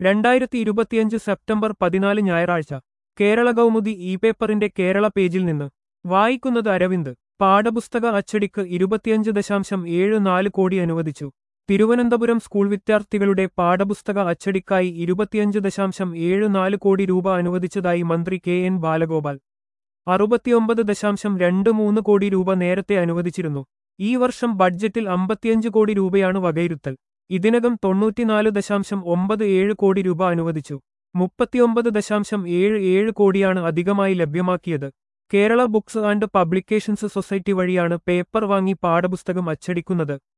രണ്ടായിരത്തി ഇരുപത്തിയഞ്ച് സെപ്റ്റംബർ പതിനാല് ഞായറാഴ്ച കേരള കൗമുദി ഇ പേപ്പറിന്റെ കേരള പേജിൽ നിന്ന് വായിക്കുന്നത് അരവിന്ദ് പാഠപുസ്തക അച്ചടിക്ക് ഇരുപത്തിയഞ്ച് ദശാംശം ഏഴ് നാല് കോടി അനുവദിച്ചു തിരുവനന്തപുരം സ്കൂൾ വിദ്യാർത്ഥികളുടെ പാഠപുസ്തക അച്ചടിക്കായി ഇരുപത്തിയഞ്ച് ദശാംശം ഏഴ് നാല് കോടി രൂപ അനുവദിച്ചതായി മന്ത്രി കെ എൻ ബാലഗോപാൽ അറുപത്തിയൊമ്പത് ദശാംശം രണ്ട് മൂന്ന് കോടി രൂപ നേരത്തെ അനുവദിച്ചിരുന്നു ഈ വർഷം ബഡ്ജറ്റിൽ അമ്പത്തിയഞ്ച് കോടി രൂപയാണ് വകയിരുത്തൽ ഇതിനകം തൊണ്ണൂറ്റിനാല് ദശാംശം ഒമ്പത് ഏഴ് കോടി രൂപ അനുവദിച്ചു മുപ്പത്തിയൊമ്പത് ദശാംശം ഏഴ് ഏഴ് കോടിയാണ് അധികമായി ലഭ്യമാക്കിയത് Kerala books and publications society വഴിയാണ് പേപ്പർ വാങ്ങി പാഠപുസ്തകം അച്ചടിക്കുന്നത്